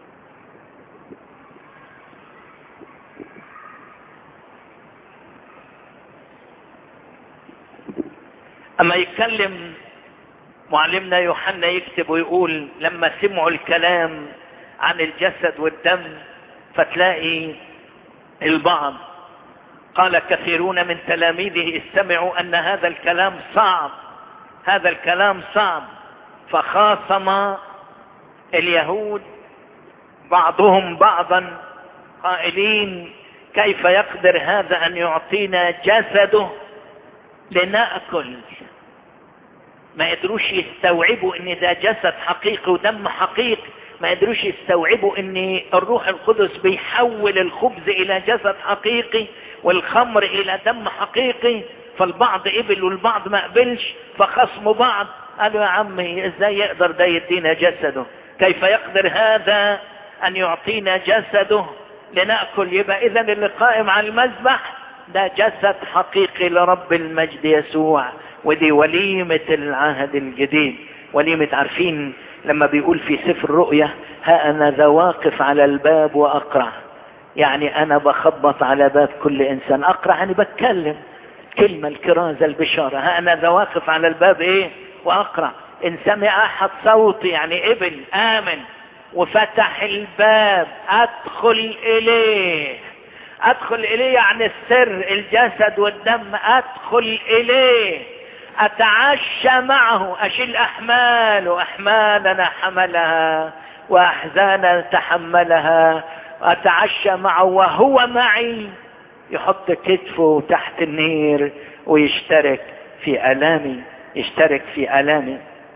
أما يتكلم معلمنا يوحنا يكتب ويقول لما سمعوا الكلام عن الجسد والدم فتلاقي البعض قال كثيرون من تلاميذه استمعوا ان هذا الكلام صعب هذا الكلام صعب فخاصم اليهود بعضهم بعضا قائلين كيف يقدر هذا ان يعطينا جسده لنأكل ما يقدروش يستوعبوا ان ده جسد حقيقي ودم حقيقي ما يقدروش يستوعبوا ان الروح القدس بيحول الخبز الى جسد حقيقي والخمر الى دم حقيقي فالبعض قبل والبعض ما قبلش فخصموا بعض قالوا يا عمي ازاي يقدر ده يدينا جسده كيف يقدر هذا ان يعطينا جسده لنأكل يبقى اذا اللي قائم على المذبح ده جسد حقيقي لرب المجد يسوع ودي وليمة العهد الجديد وليمة عارفين لما بيقول في سفر الرؤيا ها انا ذا واقف على الباب واقرع يعني انا بخبط على باب كل انسان اقرع يعني بتكلم كلمة الكرازة البشارة ها انا ذا واقف على الباب ايه واقرع ان سمع احد صوتي يعني قبل امن وفتح الباب ادخل اليه ادخل اليه يعني السر الجسد والدم ادخل اليه اتعشى معه اشيل احماله احمالنا حملها واحزانا تحملها اتعشى معه وهو معي يحط كتفه تحت النير ويشترك في الامي يشترك في الامي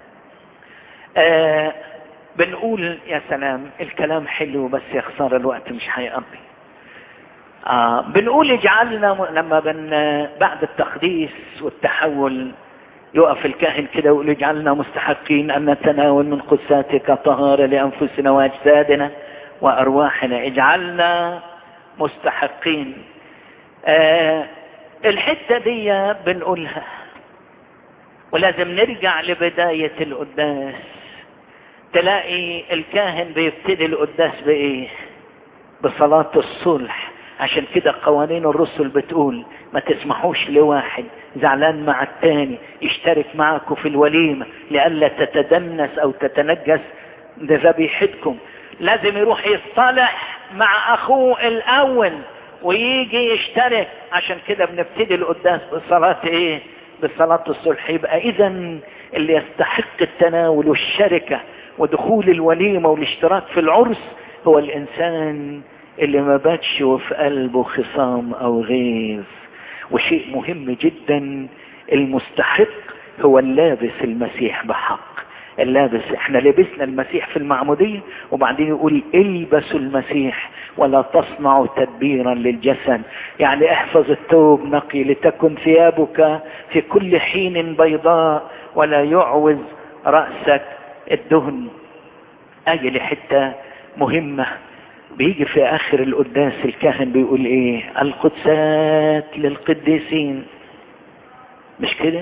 آه بنقول يا سلام الكلام حلو بس يا خسارة الوقت مش هيقضي آه بنقول اجعلنا لما بن بعد التقديس والتحول يقف الكاهن كده ويقول اجعلنا مستحقين ان نتناول من قدساتك طهارة لانفسنا واجسادنا وارواحنا اجعلنا مستحقين آه الحتة دي بنقولها ولازم نرجع لبداية القداس تلاقي الكاهن بيبتدي القداس بايه بصلاة الصلح عشان كده قوانين الرسل بتقول ما تسمحوش لواحد زعلان مع التاني يشترك معكم في الوليمة لئلا تتدنس او تتنجس ذبيحتكم لازم يروح يصطلح مع اخوه الاول ويجي يشترك عشان كده بنبتدي القداس بصلاة ايه بصلاة الصلح يبقى اذا اللي يستحق التناول والشركة ودخول الوليمة والاشتراك في العرس هو الانسان اللي ما باتش وفي قلبه خصام او غيظ وشيء مهم جدا المستحق هو اللابس المسيح بحق اللابس احنا لبسنا المسيح في المعمودية وبعدين يقول البسوا المسيح ولا تصنعوا تدبيرا للجسد يعني احفظ الثوب نقي لتكن ثيابك في كل حين بيضاء ولا يعوز رأسك الدهن اجي لحتة مهمة بيجي في اخر القداس الكاهن بيقول ايه القدسات للقديسين مش كده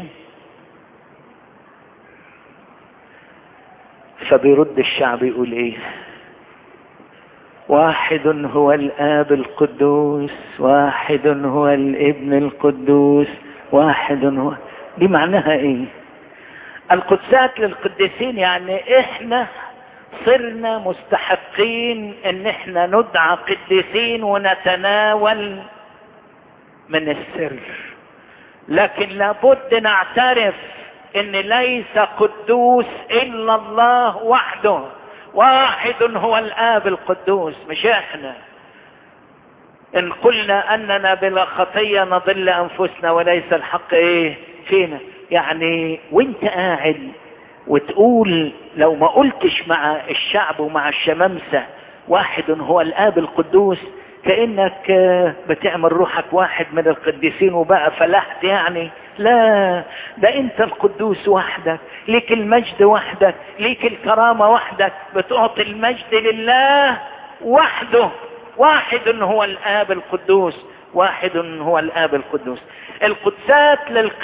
فبيرد الشعب يقول ايه واحد هو الاب القدوس واحد هو الابن القدوس واحد هو دي معناها ايه القدسات للقديسين يعني احنا صرنا مستحقين ان احنا ندعى قديسين ونتناول من السر لكن لابد نعترف ان ليس قدوس الا الله وحده واحد هو الاب القدوس مش احنا ان قلنا اننا بلا خطيه نضل انفسنا وليس الحق ايه فينا يعني وانت قاعد وتقول لو ما قلتش مع الشعب ومع الشمامسه واحد هو الاب القدوس كانك بتعمل روحك واحد من القديسين وبقى فلحت يعني لا ده انت القدوس وحدك ليك المجد وحدك ليك الكرامة وحدك بتعطي المجد لله وحده واحد هو الاب القدوس واحد هو الاب القدوس القدسات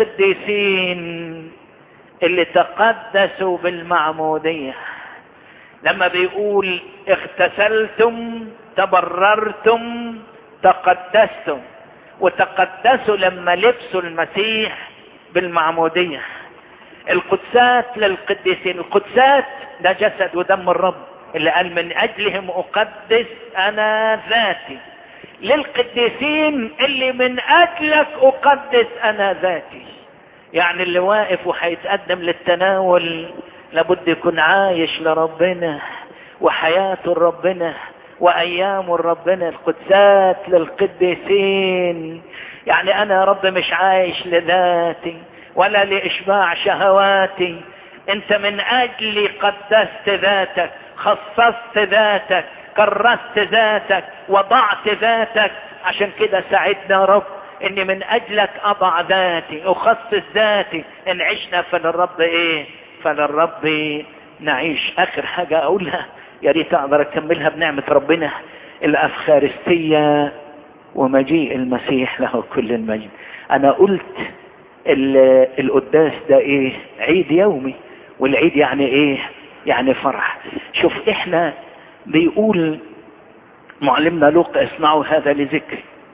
للقديسين اللي تقدسوا بالمعمودية لما بيقول اغتسلتم تبررتم تقدستم وتقدسوا لما لبسوا المسيح بالمعمودية القدسات للقديسين القدسات ده جسد ودم الرب اللي قال من اجلهم اقدس انا ذاتي للقديسين اللي من اجلك اقدس انا ذاتي يعني اللي واقف وهيتقدم للتناول لابد يكون عايش لربنا وحياته لربنا وايامه لربنا القدسات للقديسين يعني انا يا رب مش عايش لذاتي ولا لاشباع شهواتي انت من اجلي قدست ذاتك خصصت ذاتك كرست ذاتك وضعت ذاتك عشان كده ساعدنا يا رب اني من اجلك اضع ذاتي اخصص ذاتي ان عشنا فللرب ايه فللرب نعيش اخر حاجة اقولها يا ريت اقدر اكملها بنعمة ربنا الافخارستية ومجيء المسيح له كل المجد انا قلت القداس ده ايه عيد يومي والعيد يعني ايه يعني فرح شوف احنا بيقول معلمنا لوقا اصنعوا هذا لذكر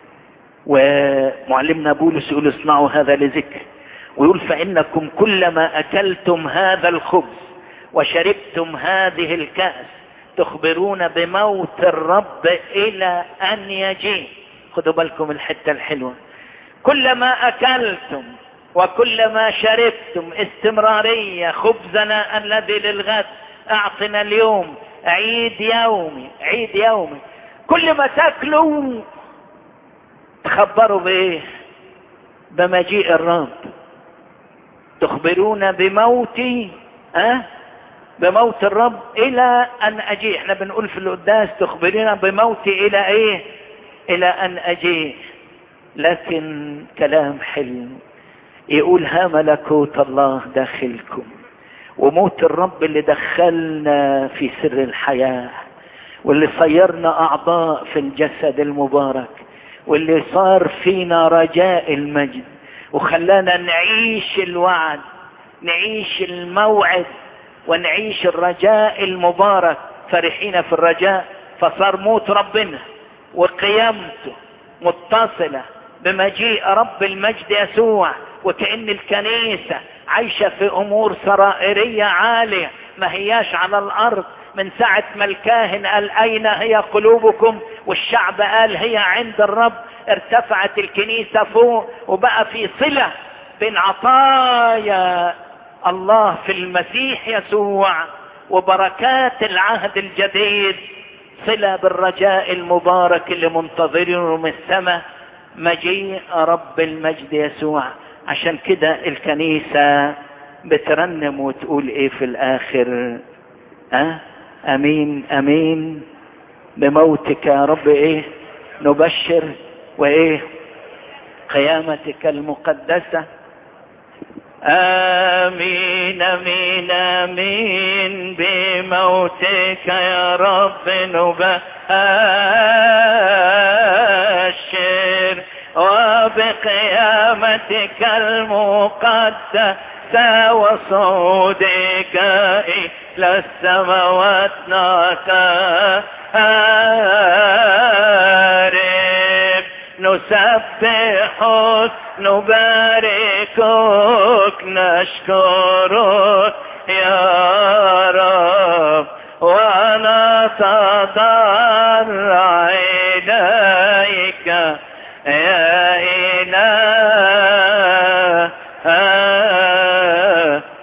ومعلمنا بولس يقول اصنعوا هذا لذكر ويقول فانكم كلما اكلتم هذا الخبز وشربتم هذه الكأس تخبرون بموت الرب الى ان يجي خدوا بالكم الحتة الحلوة كلما اكلتم وكلما شربتم استمرارية خبزنا الذي للغد اعطنا اليوم عيد يومي عيد يومي كل ما تاكلوا تخبروا بايه بمجيء الرب تخبرون بموتي أه؟ بموت الرب الى ان اجي احنا بنقول في القداس تخبرنا بموتي الى ايه الى ان اجي لكن كلام حلو يقول ها ملكوت الله داخلكم وموت الرب اللي دخلنا في سر الحياة واللي صيرنا اعضاء في الجسد المبارك واللي صار فينا رجاء المجد وخلانا نعيش الوعد نعيش الموعد ونعيش الرجاء المبارك فرحين في الرجاء فصار موت ربنا وقيامته متصلة بمجيء رب المجد يسوع وكأن الكنيسة عايشة في امور سرائرية عالية ما هياش على الارض من ساعة ما الكاهن قال اين هي قلوبكم والشعب قال هي عند الرب ارتفعت الكنيسة فوق وبقى في صلة بين عطايا الله في المسيح يسوع وبركات العهد الجديد صلة بالرجاء المبارك اللي منتظرينه من السماء مجيء رب المجد يسوع عشان كده الكنيسة بترنم وتقول ايه في الاخر أه؟ امين امين بموتك يا رب ايه نبشر وايه قيامتك المقدسة امين امين امين بموتك يا رب نبشر وبقيامتك المقدسة وصعودك إلى السماوات نقارب نسبحك نباركك نشكرك يا رب ونتضرع إليك يا إله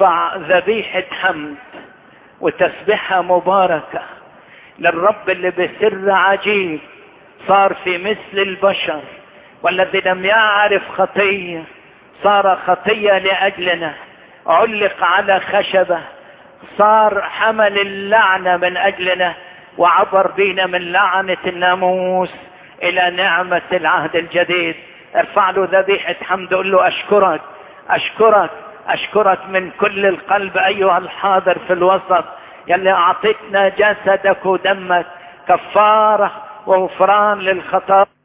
ارفع ذبيحة حمد وتسبحة مباركة للرب اللي بسر عجيب صار في مثل البشر والذي لم يعرف خطية صار خطية لأجلنا علق على خشبة صار حمل اللعنة من أجلنا وعبر بينا من لعنة الناموس إلى نعمة العهد الجديد ارفع له ذبيحة حمد قل له أشكرك أشكرك أشكرك من كل القلب أيها الحاضر في الوسط يلي أعطيتنا جسدك ودمك كفارة وغفران للخطايا